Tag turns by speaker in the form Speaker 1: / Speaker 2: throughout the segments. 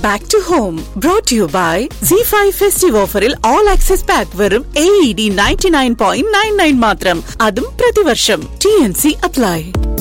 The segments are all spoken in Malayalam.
Speaker 1: Back to home brought you by C five festive ഓഫറിൽ ഓൾ ആക്സസ് പാക്ക് വെറും A E D ninety nine point nine nine മാത്രം അതും പ്രതിവർഷം ടി എൻ സി അപ്ലൈ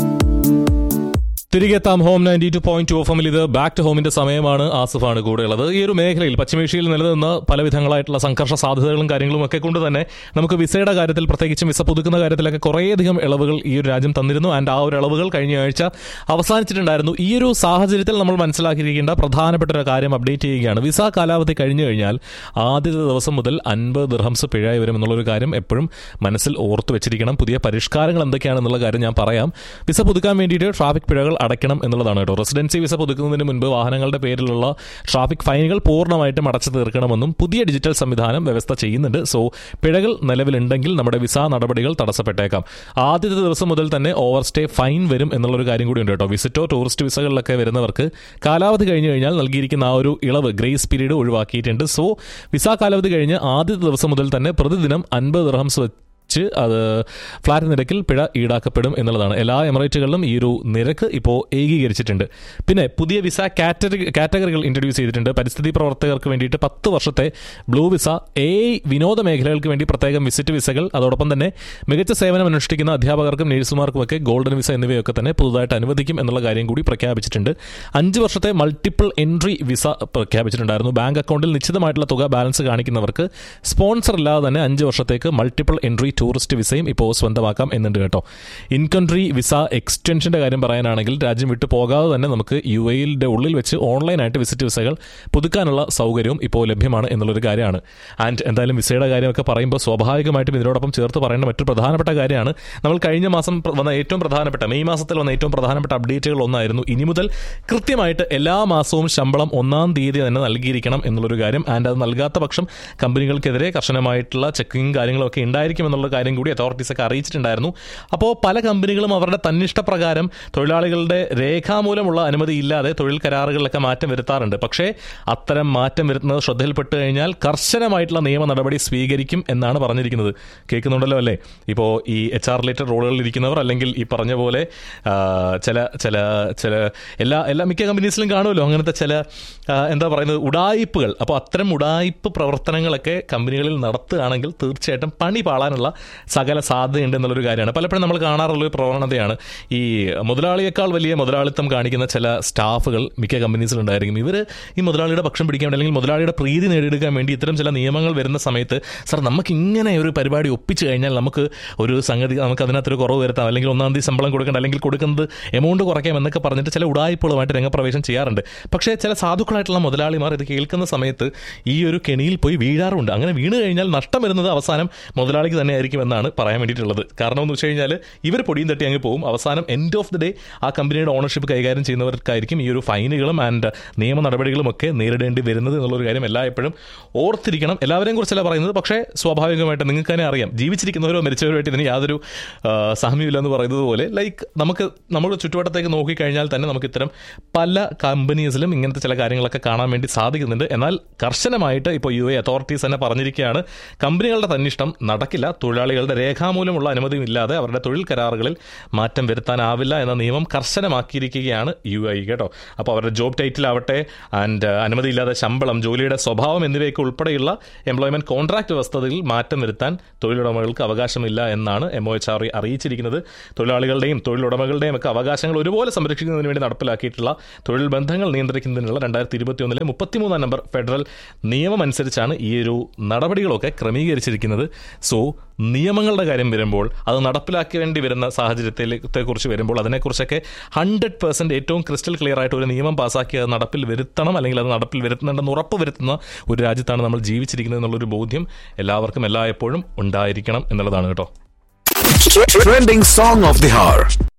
Speaker 2: തിരികെ എത്താം home ninety two point two എഫമിൽ ഇത് ബാക്ക് ടു ഹോമിന്റെ സമയമാണ് ആസിഫാണ് കൂടെയുള്ളത് ഈ ഒരു മേഖലയിൽ പശ്ചിമേഷ്യയിൽ നിലനിന്ന പല വിധങ്ങളായിട്ടുള്ള സംഘർഷ സാധ്യതകളും കാര്യങ്ങളും ഒക്കെ കൊണ്ട് തന്നെ നമുക്ക് വിസയുടെ കാര്യത്തിൽ പ്രത്യേകിച്ചും വിസ പുതുക്കുന്ന കാര്യത്തിലൊക്കെ കുറേയധികം ഇളവുകൾ ഈ ഒരു രാജ്യം തന്നിരുന്നു ആൻഡ് ആ ഒരു ഇളവുകൾ കഴിഞ്ഞ ആഴ്ച അവസാനിച്ചിട്ടുണ്ടായിരുന്നു ഈ ഒരു സാഹചര്യത്തിൽ നമ്മൾ മനസ്സിലാക്കിയിരിക്കേണ്ട പ്രധാനപ്പെട്ട ഒരു കാര്യം അപ്ഡേറ്റ് ചെയ്യുകയാണ് വിസ കാലാവധി കഴിഞ്ഞു കഴിഞ്ഞാൽ ആദ്യത്തെ ദിവസം മുതൽ അൻപത് ദിർഹംസ് പിഴയായി വരും എന്നുള്ളൊരു കാര്യം എപ്പോഴും മനസ്സിൽ ഓർത്തു വെച്ചിരിക്കണം പുതിയ പരിഷ്കാരങ്ങൾ എന്തൊക്കെയാണെന്നുള്ള കാര്യം ഞാൻ പറയാം വിസ പുതുക്കാൻ വേണ്ടിയിട്ട് ട്രാഫിക് പിഴകൾ അടയ്ക്കണം എന്നുള്ളതാണ് കേട്ടോ റെസിഡൻസി വിസ പുതുക്കുന്നതിന് മുൻപ് വാഹനങ്ങളുടെ പേരിലുള്ള ട്രാഫിക് ഫൈനുകൾ പൂർണ്ണമായിട്ടും അടച്ചു തീർക്കണമെന്നും പുതിയ ഡിജിറ്റൽ സംവിധാനം വ്യവസ്ഥ ചെയ്യുന്നുണ്ട് സോ പിഴകൾ നിലവിലുണ്ടെങ്കിൽ നമ്മുടെ വിസ നടപടികൾ തടസ്സപ്പെട്ടേക്കാം ആദ്യത്തെ ദിവസം മുതൽ തന്നെ ഓവർ സ്റ്റേ ഫൈൻ വരും എന്നുള്ളൊരു കാര്യം കൂടി ഉണ്ട് കേട്ടോ വിസിറ്റോ ടൂറിസ്റ്റ് വിസകളിലൊക്കെ വരുന്നവർക്ക് കാലാവധി കഴിഞ്ഞു കഴിഞ്ഞാൽ നൽകിയിരിക്കുന്ന ആ ഒരു ഇളവ് ഗ്രേസ് പീരീഡ് ഒഴിവാക്കിയിട്ടുണ്ട് സോ വിസ കാലാവധി കഴിഞ്ഞ് ആദ്യത്തെ ദിവസം മുതൽ തന്നെ പ്രതിദിനം അൻപത് ദിർഹംസ് വെച്ച് അത് ഫ്ലാറ്റ് നിരക്കിൽ പിഴ ഈടാക്കപ്പെടും എന്നുള്ളതാണ് എല്ലാ എമിറേറ്റുകളിലും ഈ ഒരു നിരക്ക് ഇപ്പോൾ ഏകീകരിച്ചിട്ടുണ്ട് പിന്നെ പുതിയ വിസ കാറ്റഗറി കാറ്റഗറികൾ ഇൻട്രൊഡ്യൂസ് ചെയ്തിട്ടുണ്ട് പരിസ്ഥിതി പ്രവർത്തകർക്ക് വേണ്ടിയിട്ട് പത്ത് വർഷത്തെ ബ്ലൂ വിസ എ വിനോദ മേഖലകൾക്ക് വേണ്ടി പ്രത്യേകം വിസിറ്റ് വിസകൾ അതോടൊപ്പം തന്നെ മികച്ച സേവനം അനുഷ്ഠിക്കുന്ന അധ്യാപകർക്കും നഴ്സുമാർക്കുമൊക്കെ ഗോൾഡൻ വിസ എന്നിവയൊക്കെ തന്നെ പുതുതായിട്ട് അനുവദിക്കും എന്നുള്ള കാര്യം കൂടി പ്രഖ്യാപിച്ചിട്ടുണ്ട് അഞ്ച് വർഷത്തെ മൾട്ടിപ്പിൾ എൻട്രി വിസ പ്രഖ്യാപിച്ചിട്ടുണ്ടായിരുന്നു ബാങ്ക് അക്കൗണ്ടിൽ നിശ്ചിതമായിട്ടുള്ള തുക ബാലൻസ് കാണിക്കുന്നവർക്ക് സ്പോൺസർ ഇല്ലാതെ തന്നെ അഞ്ച് വർഷത്തേക്ക് മൾട്ടിപ്പിൾ എൻട്രി ടൂറിസ്റ്റ് വിസയും ഇപ്പോൾ സ്വന്തമാക്കാം എന്നുണ്ട് കേട്ടോ ഇൻകൺട്രി വിസ എക്സ്റ്റൻഷന്റെ കാര്യം പറയാനാണെങ്കിൽ രാജ്യം വിട്ടു പോകാതെ തന്നെ നമുക്ക് യു എയുടെ ഉള്ളിൽ വെച്ച് ഓൺലൈനായിട്ട് വിസിറ്റ് വിസകൾ പുതുക്കാനുള്ള സൗകര്യവും ഇപ്പോൾ ലഭ്യമാണ് എന്നുള്ളൊരു കാര്യമാണ് ആൻഡ് എന്തായാലും വിസയുടെ കാര്യമൊക്കെ പറയുമ്പോൾ സ്വാഭാവികമായിട്ടും ഇതിനോടൊപ്പം ചേർത്ത് പറയേണ്ട മറ്റൊരു പ്രധാനപ്പെട്ട കാര്യമാണ് നമ്മൾ കഴിഞ്ഞ മാസം വന്ന ഏറ്റവും പ്രധാനപ്പെട്ട മെയ് മാസത്തിൽ വന്ന ഏറ്റവും പ്രധാനപ്പെട്ട അപ്ഡേറ്റുകൾ ഒന്നായിരുന്നു ഇനി മുതൽ കൃത്യമായിട്ട് എല്ലാ മാസവും ശമ്പളം ഒന്നാം തീയതി തന്നെ നൽകിയിരിക്കണം എന്നുള്ളൊരു കാര്യം ആൻഡ് അത് നൽകാത്ത പക്ഷം കമ്പനികൾക്കെതിരെ കർശനമായിട്ടുള്ള ചെക്കിങ് കാര്യങ്ങളൊക്കെ ഉണ്ടായിരിക്കും എന്നുള്ള കാര്യം കൂടി അതോറിറ്റീസ് ഒക്കെ അറിയിച്ചിട്ടുണ്ടായിരുന്നു അപ്പോൾ പല കമ്പനികളും അവരുടെ തന്നിഷ്ടപ്രകാരം തൊഴിലാളികളുടെ രേഖാമൂലമുള്ള അനുമതി ഇല്ലാതെ തൊഴിൽ കരാറുകളിലൊക്കെ മാറ്റം വരുത്താറുണ്ട് പക്ഷേ അത്തരം മാറ്റം വരുത്തുന്നത് ശ്രദ്ധയിൽപ്പെട്ട് കഴിഞ്ഞാൽ കർശനമായിട്ടുള്ള നിയമ നടപടി സ്വീകരിക്കും എന്നാണ് പറഞ്ഞിരിക്കുന്നത് കേൾക്കുന്നുണ്ടല്ലോ അല്ലേ ഇപ്പോൾ ഈ എച്ച് ആർ റിലേറ്റഡ് റോളുകളിൽ ഇരിക്കുന്നവർ അല്ലെങ്കിൽ ഈ പറഞ്ഞ പോലെ ആ, ചില ചില ചില എല്ലാ എല്ലാ മിക്ക കമ്പനീസിലും കാണുമല്ലോ അങ്ങനത്തെ ചില ആ, എന്താ പറയുന്നത് ഉടായിപ്പുകൾ അപ്പോൾ അത്തരം ഉടായിപ്പ് പ്രവർത്തനങ്ങളൊക്കെ കമ്പനികളിൽ നടത്തുകയാണെങ്കിൽ തീർച്ചയായിട്ടും പണി പാളാനുള്ള സകല സാധ്യതയുണ്ട് എന്നുള്ളൊരു കാര്യമാണ് പലപ്പോഴും നമ്മൾ കാണാറുള്ള ഒരു പ്രവണതയാണ് ഈ മുതലാളിയേക്കാൾ വലിയ മുതലാളിത്തം കാണിക്കുന്ന ചില സ്റ്റാഫുകൾ മിക്ക കമ്പനീസിലുണ്ടായിരിക്കും ഇവർ ഈ മുതലാളിയുടെ പക്ഷം പിടിക്കാൻ വേണ്ടി അല്ലെങ്കിൽ മുതലാളിയുടെ പ്രീതി നേടിയെടുക്കാൻ വേണ്ടി ഇത്തരം ചില നിയമങ്ങൾ വരുന്ന സമയത്ത് സാർ നമുക്ക് ഇങ്ങനെ ഒരു പരിപാടി ഒപ്പിച്ചു കഴിഞ്ഞാൽ നമുക്ക് ഒരു സംഗതി നമുക്ക് അതിനകത്തൊരു കുറവ് വരുത്താം അല്ലെങ്കിൽ ഒന്നാം തീയതി ശമ്പളം കൊടുക്കേണ്ട അല്ലെങ്കിൽ കൊടുക്കുന്നത് എമൗണ്ട് കുറയ്ക്കാം എന്നൊക്കെ പറഞ്ഞിട്ട് ചില ഉടായ്പകളുമായിട്ട് രംഗപ്രവേശം ചെയ്യാറുണ്ട് പക്ഷേ ചില സാധുക്കളായിട്ടുള്ള മുതലാളിമാർ ഇത് കേൾക്കുന്ന സമയത്ത് ഈ ഒരു കെണിയിൽ പോയി വീഴാറുണ്ട് അങ്ങനെ വീണ് കഴിഞ്ഞാൽ നഷ്ടം വരുന്നത് അവസാനം മുതലാളിക്ക് തന്നെ ആയിരിക്കും എന്നാണ് പറയാൻ വേണ്ടിയിട്ടുള്ളത് കാരണം എന്ന് വെച്ച് കഴിഞ്ഞാൽ ഇവർ പൊടിയും തട്ടി അങ്ങ് പോകും അവസാനം എൻഡ് ഓഫ് ദി ഡേ ആ കമ്പനിയുടെ ഓണർഷിപ്പ് കൈകാര്യം ചെയ്യുന്നവർക്കായിരിക്കും ഈ ഒരു ഫൈനുകളും ആൻഡ് നിയമ നടപടികളും ഒക്കെ നേരിടേണ്ടി വരുന്നത് എന്നുള്ളൊരു കാര്യം എല്ലായ്പ്പോഴും ഓർത്തിരിക്കണം എല്ലാവരെയും കുറിച്ചല്ല പറയുന്നത് പക്ഷേ സ്വാഭാവികമായിട്ട് നിങ്ങൾക്ക് തന്നെ അറിയാം ജീവിച്ചിരിക്കുന്നവരോ മരിച്ചവരുമായിട്ട് ഇതിന് യാതൊരു ആ, സാമ്യമില്ല എന്ന് പറയുന്നത് പോലെ ലൈക്ക് നമുക്ക് നമ്മുടെ ചുറ്റുവട്ടത്തേക്ക് നോക്കിക്കഴിഞ്ഞാൽ തന്നെ നമുക്ക് ഇത്തരം പല കമ്പനീസിലും ഇങ്ങനത്തെ ചില കാര്യങ്ങളൊക്കെ കാണാൻ വേണ്ടി സാധിക്കുന്നുണ്ട് എന്നാൽ കർശനമായിട്ട് ഇപ്പോൾ യു എ അതോറിറ്റീസ് തന്നെ പറഞ്ഞിരിക്കുകയാണ് കമ്പനികളുടെ തന്നിഷ്ടം നടക്കില്ല തൊഴിലാളികളുടെ രേഖാമൂലമുള്ള അനുമതിയും ഇല്ലാതെ അവരുടെ തൊഴിൽ കരാറുകളിൽ മാറ്റം വരുത്താനാവില്ല എന്ന നിയമം കർശനമാക്കിയിരിക്കുകയാണ് യു ഐ കേട്ടോ അപ്പോൾ അവരുടെ ജോബ് ടൈറ്റിൽ ആവട്ടെ ആൻഡ് അനുമതിയില്ലാതെ ശമ്പളം ജോലിയുടെ സ്വഭാവം എന്നിവയൊക്കെ ഉൾപ്പെടെയുള്ള എംപ്ലോയ്മെന്റ് കോൺട്രാക്ട് വ്യവസ്ഥതയിൽ മാറ്റം വരുത്താൻ തൊഴിലുടമകൾക്ക് അവകാശമില്ല എന്നാണ് എം ഒ എച്ച് ആർ അറിയിച്ചിരിക്കുന്നത് തൊഴിലാളികളുടെയും തൊഴിലുടമകളുടെയും ഒക്കെ അവകാശങ്ങൾ ഒരുപോലെ സംരക്ഷിക്കുന്നതിന് വേണ്ടി നടപ്പിലാക്കിയിട്ടുള്ള തൊഴിൽ ബന്ധങ്ങൾ നിയന്ത്രിക്കുന്നതിനുള്ള രണ്ടായിരത്തി ഇരുപത്തിയൊന്നിലെ മുപ്പത്തിമൂന്നാം നമ്പർ ഫെഡറൽ നിയമം അനുസരിച്ചാണ് ഈ ഒരു നടപടികളൊക്കെ ക്രമീകരിച്ചിരിക്കുന്നത് സോ നിയമങ്ങളുടെ കാര്യം വരുമ്പോൾ അത് നടപ്പിലാക്കേണ്ടി വരുന്ന സാഹചര്യത്തെ കുറിച്ച് വരുമ്പോൾ അതിനെക്കുറിച്ചൊക്കെ ഹൺഡ്രഡ് പെർസെന്റ് ഏറ്റവും ക്രിസ്റ്റൽ ക്ലിയർ ആയിട്ട് ഒരു നിയമം പാസ്സാക്കി അത് നടപ്പിൽ വരുത്തണം അല്ലെങ്കിൽ അത് നടപ്പിൽ വരുത്തുന്നുണ്ടെന്ന് ഉറപ്പ് വരുത്തുന്ന ഒരു രാജ്യത്താണ് നമ്മൾ ജീവിച്ചിരിക്കുന്നത് എന്നുള്ളൊരു ബോധ്യം എല്ലാവർക്കും എല്ലായ്പ്പോഴും ഉണ്ടായിരിക്കണം എന്നുള്ളതാണ് കേട്ടോ
Speaker 3: Trending song of the hour.